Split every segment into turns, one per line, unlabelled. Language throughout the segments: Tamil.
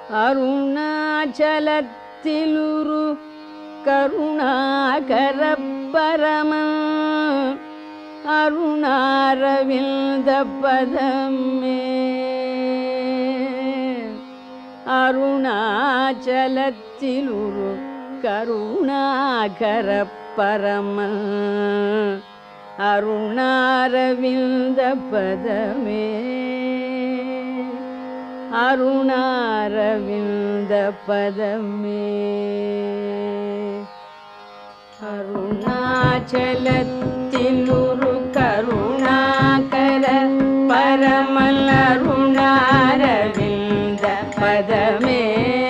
அருணாச்சலத்திலுரு கருணாகர பரம அருணாரவிந்த பதமே அருணாச்சலத்திலுரு கருணாகர பரம அருணாரவிந்த பதமே அருணாரவிந்த பதமே அருணாச்சலத்திலுரு கருணாகர பரமல் அருணாரவிந்த பதமே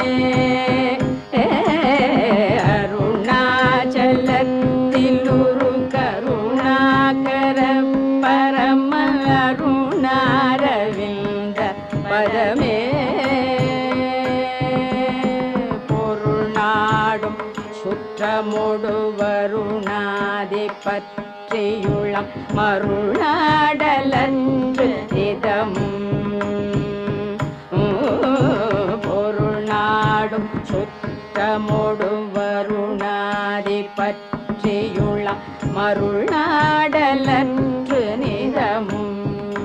அருணாச்சலத்திலுரு கருணாகர பரமல் அருணாரவிந்த பதமே பொருள் நாடும் சுற்றமொடு வருணாதி பற்றியுளம் மருளாடலன்று இதமும் பொருள் நாடும் சுற்றமொடு வருணாதி பற்றியுளம் மருளாடலன்று நிதமும்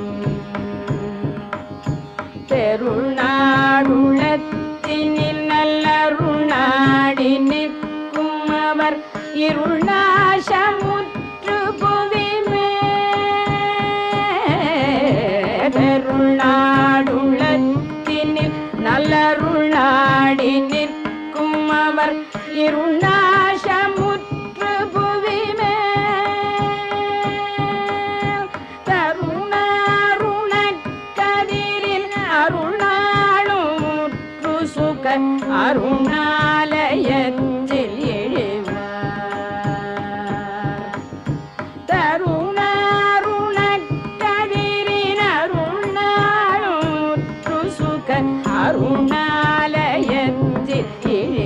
பெருநாடுளத்தினில் நல்லருணாடி நிற்கும் அவர் இருள் நாசமுற்று புவிமே பெருநாடுளத்தினில் நல்லருளாடி நிற்கும் அவர் இருள் நாசமுற்று புவிமே தருணாருணக்கதிரில் அருணாளும் முற்று சுக அருணாலயத்தில் எழுவார் தருணாருணக்கதிரின் அருணாளும் முற்று சுக அருணாலயத்தில் எழுவார்